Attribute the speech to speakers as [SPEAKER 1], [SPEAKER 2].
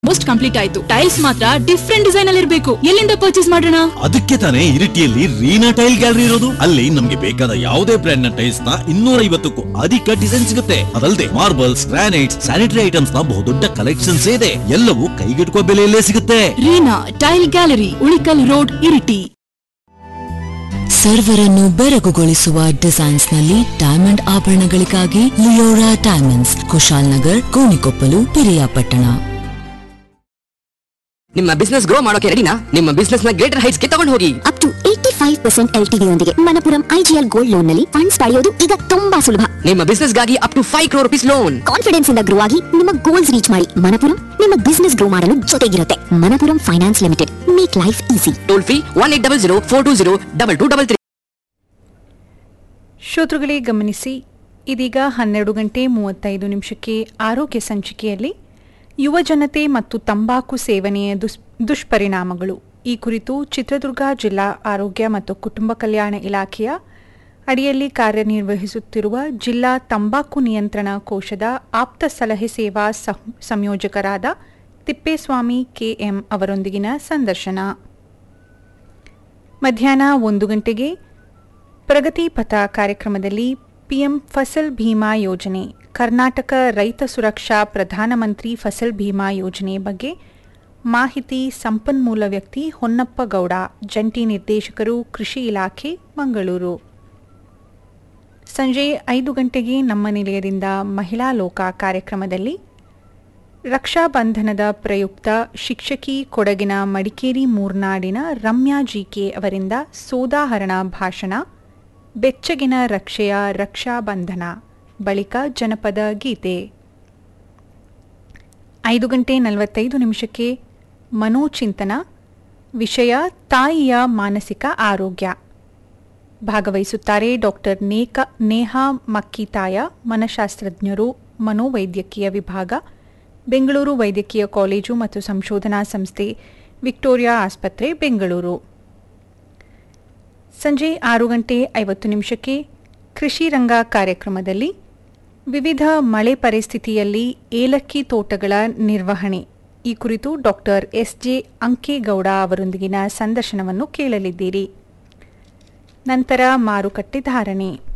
[SPEAKER 1] almost complete ಆಯ್ತು tiles ಮಾತ್ರ different design ಅಲ್ಲಿ ಇರಬೇಕು ಎಲ್ಲಿಂದ ಪರ್ಚೇಸ್ ಮಾಡೋಣ
[SPEAKER 2] ಅದಕ್ಕೆ ತಾನೇ ಇರಿಟಿಯಲ್ಲಿ ರೀನಾ ಟೈಲ್ ಗ್ಯಾಲರಿ ಇರೋದು ಅಲ್ಲಿ ನಮ್ಗೆ ಬೇಕಾದ ಯಾವುದೇ ಬ್ರ್ಯಾಂಡ್ ನ ಟೈಲ್ಸ್ ನ ಇನ್ನೂರ ಐವತ್ತಕ್ಕೂ ಅಧಿಕ ಡಿಸೈನ್ ಸಿಗುತ್ತೆ ಅದಲ್ಲದೆ ಮಾರ್ಬಲ್ಸ್ ಗ್ರಾನೈಟ್ಸ್ ಸ್ಯಾನಿಟರಿ ಐಟಮ್ಸ್ ನ ಬಹುದೊಡ್ಡ ಕಲೆಕ್ಷನ್ಸ್ ಇದೆ ಎಲ್ಲವೂ ಕೈಗೆಟುಕುವ ಬೆಲೆಯಲ್ಲೇ ಸಿಗುತ್ತೆ
[SPEAKER 1] Reena tile gallery Ulikal road Iritty
[SPEAKER 3] ಸರ್ವರನ್ನು ಬೆರಗುಗೊಳಿಸುವ ಡಿಸೈನ್ಸ್ ನಲ್ಲಿ ಡೈಮಂಡ್ ಆಭರಣಗಳಿಗಾಗಿ ಲಿಯೋರಾ ಡೈಮಂಡ್ಸ್ ಕುಶಾಲ್ ನಗರ್ ಕೋಣಿಕೊಪ್ಪಲು ಪಿರಿಯಾಪಟ್ಟಣ
[SPEAKER 4] ನಿಮ್ಮ ಬಿಸ್ನೆಸ್ ಗ್ರೋ ಮಾಡೋಕೆ ರೆಡಿನಾ ನಿಮ್ಮ ಬಿಸ್ನೆಸ್ ನ ಗ್ರೇಟರ್ ಹೈಟ್ಸ್ ಗೆ ತಗೊಂಡು ಹೋಗಿ
[SPEAKER 5] up to eighty five percent L ಯೊಂದಿಗೆ ಮನಪುರಂ ಐಜಿಎಲ್ ಗೋಲ್ಡ್ ಲೋನ್ ನಲ್ಲಿ ಫಂಡ್ಸ್ ಪಡೆಯೋದು ಈಗ ತುಂಬಾ ಸುಲಭ
[SPEAKER 4] ನಿಮ್ಮ ಬಿಸ್ನೆಸ್ ಗಾಗಿ up to five crore rupees loan
[SPEAKER 5] confidence ಇಂದ ಗ್ರೋ ಆಗಿ ನಿಮ್ಮ ಗೋಲ್ಸ್ ರೀಚ್ ಮಾಡಿ ಮನಪುರಂ ನಿಮ್ಮ ಬಿಸ್ನೆಸ್ ಗ್ರೋ ಮಾಡಲು ಜೊತೆಗಿರುತ್ತೆ Manappuram finance limited make life easy
[SPEAKER 4] toll free one eight double zero four two zero double two double three
[SPEAKER 6] ಶ್ರೋತೃಗಳೇ ಗಮನಿಸಿ ಇದೀಗ ಹನ್ನೆರಡು ಗಂಟೆ ಮೂವತ್ತೈದು ನಿಮಿಷಕ್ಕೆ ಆರೋಗ್ಯ ಸಂಚಿಕೆಯಲ್ಲಿ ಯುವ ಜನತೆ ಮತ್ತು ತಂಬಾಕು ಸೇವನೆಯ ದುಸ್ ದುಷ್ಪರಿಣಾಮಗಳು ಈ ಕುರಿತು ಚಿತ್ರದುರ್ಗ ಜಿಲ್ಲಾ ಆರೋಗ್ಯ ಮತ್ತು ಕುಟುಂಬ ಕಲ್ಯಾಣ ಇಲಾಖೆಯ ಅಡಿಯಲ್ಲಿ ಕಾರ್ಯನಿರ್ವಹಿಸುತ್ತಿರುವ ಜಿಲ್ಲಾ ತಂಬಾಕು ನಿಯಂತ್ರಣ ಕೋಶದ ಆಪ್ತ ಸಲಹೆ ಸೇವಾ ಸಂ- ಸಂಯೋಜಕರಾದ ತಿಪ್ಪೇಸ್ವಾಮಿ ಕೆಎಂ ಅವರೊಂದಿಗಿನ ಸಂದರ್ಶನ ಮಧ್ಯಾಹ್ನ ಒಂದು ಗಂಟೆಗೆ ಪ್ರಗತಿ ಪಥ ಕಾರ್ಯಕ್ರಮದಲ್ಲಿ ಪಿಎಂ ಫಸಲ್ ಭೀಮಾ ಯೋಜನೆ ಕರ್ನಾಟಕ ರೈತ ಸುರಕ್ಷಾ ಪ್ರಧಾನಮಂತ್ರಿ ಫಸಲ್ ಭೀಮಾ ಯೋಜನೆ ಬಗ್ಗೆ ಮಾಹಿತಿ ಸಂಪನ್ಮೂಲ ವ್ಯಕ್ತಿ ಹೊನ್ನಪ್ಪ ಗೌಡ ಜಂಟಿ ನಿರ್ದೇಶಕರು ಕೃಷಿ ಇಲಾಖೆ ಮಂಗಳೂರು ಸಂಜೆ ಐದು ಗಂಟೆಗೆ ನಮ್ಮ ನಿಲಯದಿಂದ ಮಹಿಳಾ ಲೋಕ ಕಾರ್ಯಕ್ರಮದಲ್ಲಿ ರಕ್ಷಾಬಂಧನದ ಪ್ರಯುಕ್ತ ಶಿಕ್ಷಕಿ ಕೊಡಗಿನ ಮಡಿಕೇರಿ ಮೂರ್ನಾಡಿನ ರಮ್ಯಾ ಜಿಕೆ ಅವರಿಂದ ಸೋದಾಹರಣ ಭಾಷಣ ಬೆಚ್ಚಗಿನ ರಕ್ಷೆಯ ರಕ್ಷಾಬಂಧನ ಬಳಿಕ ಜನಪದ ಗೀತೆ ಐದು ಗಂಟೆ ನಲವತ್ತೈದು ನಿಮಿಷಕ್ಕೆ ಮನೋಚಿಂತನ ವಿಷಯ ತಾಯಿಯ ಮಾನಸಿಕ ಆರೋಗ್ಯ ಭಾಗವಹಿಸುತ್ತಾರೆ ಡಾಕ್ಟರ್ ನೇಕ ನೇಹಾ ಮಕ್ಕಿತಾಯ ಮನಶಾಸ್ತ್ರಜ್ಞರು ಮನೋವೈದ್ಯಕೀಯ ವಿಭಾಗ ಬೆಂಗಳೂರು ವೈದ್ಯಕೀಯ ಕಾಲೇಜು ಮತ್ತು ಸಂಶೋಧನಾ ಸಂಸ್ಥೆ ವಿಕ್ಟೋರಿಯಾ ಆಸ್ಪತ್ರೆ ಬೆಂಗಳೂರು ಸಂಜೆ ಆರು ಗಂಟೆ ಐವತ್ತು ನಿಮಿಷಕ್ಕೆ ಕೃಷಿ ರಂಗ ಕಾರ್ಯಕ್ರಮದಲ್ಲಿ ವಿವಿಧ ಮಳೆ ಪರಿಸ್ಥಿತಿಯಲ್ಲಿ ಏಲಕ್ಕಿ ತೋಟಗಳ ನಿರ್ವಹಣೆ ಈ ಕುರಿತು ಡಾಕ್ಟರ್ ಎಸ್ ಜೆ ಅಂಕೇಗೌಡ ಅವರೊಂದಿಗಿನ ಸಂದರ್ಶನವನ್ನು ಕೇಳಲಿದ್ದೀರಿ ನಂತರ ಮಾರುಕಟ್ಟೆ ಧಾರಣೆ